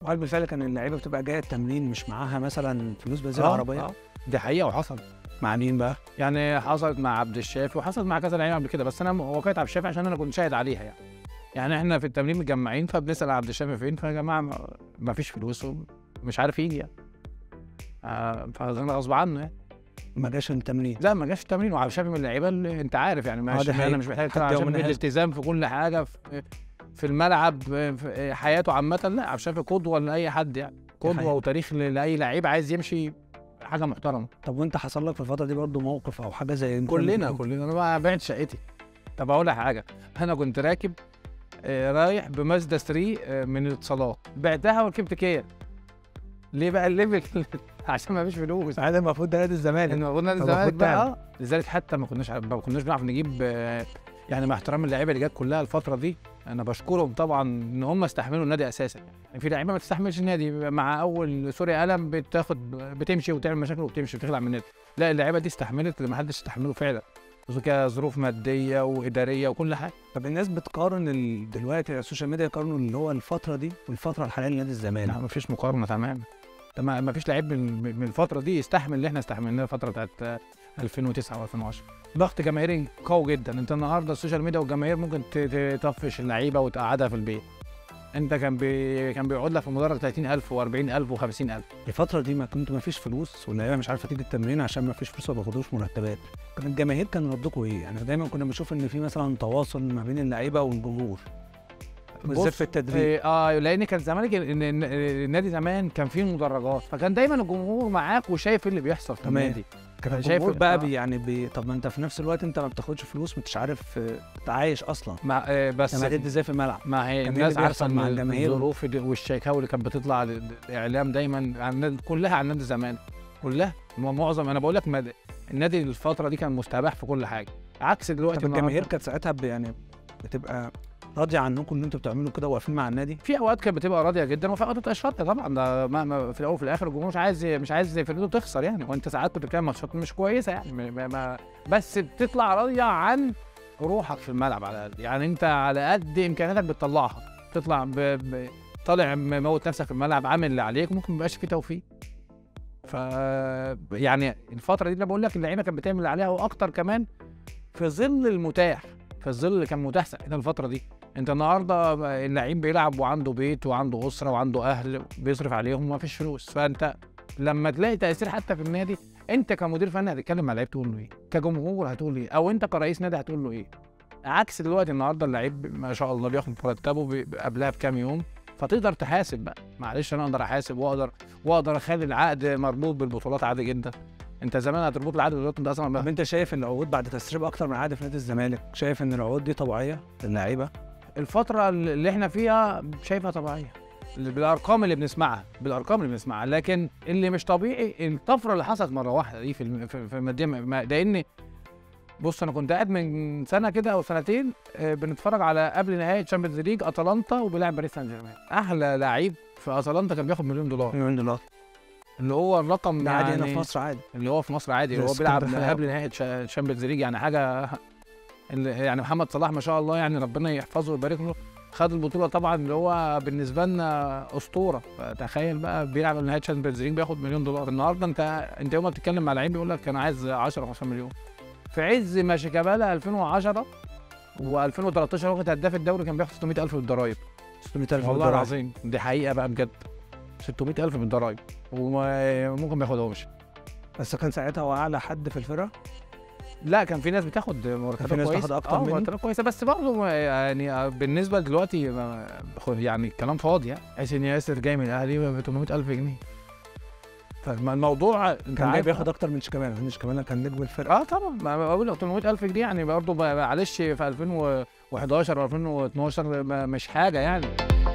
وهل بالفعل كان اللعيبه بتبقى جايه التمرين مش معاها مثلا فلوس بنزين آه، عربيه آه. دي حقيقه وحصل مع مين بقى؟ يعني حصلت مع عبد الشافي وحصلت مع كذا لعيبه قبل كده بس انا وقعت عبد الشافي عشان انا كنت شاهد عليها يعني يعني احنا في التمرين متجمعين فبنسال عبد الشافي فين فيا جماعه ما- ما فيش فلوس ومش عارف يجي يعني آه فانا غصب عنه يعني ما جاش التمرين لا ما جاش التمرين وعبد الشافي من اللعيبه اللي انت عارف يعني آه، مش ده انا حقيقي. مش محتاج حتى اتكلم عشان يوم النهاية. الالتزام في كل حاجه في, في الملعب في حياته عامه لا عبد الشافي قدوه لاي حد يعني حقيقي. قدوه وتاريخ ل- لاي لعيب عايز يمشي حاجه محترمه طب وانت حصل لك في الفتره دي برضو موقف او حاجه زي يمكن كلنا يكون- كلنا انا بقى بعت شقتي طب اقول لك حاجه انا كنت راكب آه، رايح بمازدا 3 آه، من الاتصالات بعتها وركبت كيا ليه بقى الليفل عشان ما فيش فلوس عادي المفروض ده نادي الزمالك لان قلنا طب الزمالك المفروض بقى تعمل. اه لذلك حتى ما كناش ما كناش بنعرف نجيب آه، يعني مع احترام اللعيبه اللي جت كلها الفتره دي انا بشكرهم طبعا ان هم استحملوا النادي اساسا يعني في لعيبه ما تستحملش النادي مع اول سوري قلم بتاخد بتمشي وتعمل مشاكل وبتمشي وتخلع من النادي لا اللعيبه دي استحملت اللي ما حدش استحمله فعلا كظروف ماديه واداريه وكل حاجه طب الناس بتقارن ال... دلوقتي على السوشيال ميديا يقارنوا اللي هو الفتره دي والفتره الحاليه لنادي الزمالك لا ما فيش مقارنه تماما ده ما ما فيش لعيب من من الفتره دي يستحمل اللي احنا استحملناه الفتره بتاعت آه، 2009 و2010 ضغط جماهيري قوي جدا انت النهارده السوشيال ميديا والجماهير ممكن ت- ت- تطفش اللعيبه وتقعدها في البيت انت كان بي... كان بيقعد لك في المدرج 30000 و40000 و50000 الفتره دي ما كنتوا ما فيش فلوس واللعيبه مش عارفه تيجي التمرين عشان ما فيش فلوس وما بياخدوش مرتبات كان الجماهير كان ردكم ايه يعني دايما كنا بنشوف ان في مثلا تواصل ما بين اللعيبه والجمهور بالذات بص، في التدريب إيه، اه لان كان الزمالك ال- ال- ال- النادي زمان كان فيه مدرجات فكان دايما الجمهور معاك وشايف إيه اللي بيحصل في تمام. النادي كان شايف الجمهور ال- بقى آه. بي يعني بي طب ما انت في نفس الوقت انت ما بتاخدش فلوس مش عارف آه، تعايش اصلا مع آه بس انت هتدي ازاي في الملعب ما هي كان إيه الناس اللي عارفه بيحصل مع ان الجماهير؟ الظروف دي والشكاوي اللي كانت بتطلع ال- الاعلام دايما عن النادي- كلها عن نادي الزمالك كلها م- معظم انا بقول لك مد- النادي الفتره دي كان مستباح في كل حاجه عكس دلوقتي طب الجماهير النهاردة. كانت ساعتها ب- يعني بتبقى راضيه عنكم ان انتوا بتعملوا كده واقفين مع النادي في اوقات كانت بتبقى راضيه جدا وفي اوقات بتبقى راضيه طبعا ده ما ما في الاول وفي الاخر الجمهور مش عايز مش عايز فرقته تخسر يعني وانت ساعات كنت بتعمل ماتشات مش كويسه يعني ما ما ما بس بتطلع راضيه عن روحك في الملعب على الاقل يعني انت على قد امكانياتك بتطلعها تطلع ب... ب... طالع مموت نفسك في الملعب عامل اللي عليك ممكن ما يبقاش فيه توفيق ف يعني الفتره دي اللي بقول لك اللعيبه كانت بتعمل اللي عليها واكتر كمان في ظل المتاح في الظل اللي كان متاح ساعتها الفتره دي انت النهارده اللعيب بيلعب وعنده بيت وعنده اسره وعنده اهل بيصرف عليهم وما فيش فلوس فانت لما تلاقي تاثير حتى في النادي انت كمدير فني هتتكلم مع اللعيب تقول له ايه كجمهور هتقول ايه او انت كرئيس نادي هتقول له ايه عكس دلوقتي النهارده اللعيب ما شاء الله بياخد مرتبه بي- قبلها بكام يوم فتقدر تحاسب بقى معلش انا اقدر احاسب واقدر واقدر اخلي العقد مربوط بالبطولات عادي جدا انت زمان هتربط العقد بالبطولات انت اصلا طب انت شايف ان العقود بعد تسريب اكتر من عقد في نادي الزمالك شايف ان العقود دي طبيعيه للعيبه الفترة اللي احنا فيها شايفها طبيعية بالارقام اللي بنسمعها بالارقام اللي بنسمعها لكن اللي مش طبيعي الطفره اللي حصلت مره واحده دي في الم- في في الماديه ما- لان بص انا كنت قاعد من سنه كده او سنتين آه، بنتفرج على قبل نهايه تشامبيونز ليج اتلانتا وبيلعب باريس سان جيرمان احلى لعيب في اتلانتا كان بياخد مليون دولار مليون دولار اللي هو الرقم ده عادي هنا يعني في مصر عادي اللي هو في مصر عادي اللي ده هو بيلعب اسكندرية. قبل نهايه تشامبيونز ليج يعني حاجه اللي- يعني محمد صلاح ما شاء الله يعني ربنا يحفظه ويبارك له خد البطوله طبعا اللي هو بالنسبه لنا اسطوره فتخيل بقى بيلعب نهايه تشامبيونز ليج بياخد مليون دولار النهارده انت انت يوم ما بتتكلم مع لعيب بيقول لك انا عايز 10 15 مليون في عز ما شيكابالا 2010 و2013 واخد هداف الدوري كان بياخد 600000 بالضرايب 600000 والله دولار العظيم دي حقيقه بقى بجد 600000 بالضرايب وممكن ما ياخدهمش بس كان ساعتها هو اعلى حد في الفرقه لا كان في ناس بتاخد مرتبات في ناس كويسة. بتاخد أكتر اه منه؟ مرتبات كويسه بس برضه ما- يعني بالنسبه دلوقتي ما- يعني الكلام فاضي يعني حسين ياسر جاي من الاهلي ب 800000 جنيه فالموضوع انت كان جاي عارف بياخد اكتر من شيكابالا لان شيكابالا كان نجم الفرقه اه طبعا ما ما بقول لك 800000 جنيه يعني برضه معلش في 2011 و2012 ما- مش حاجه يعني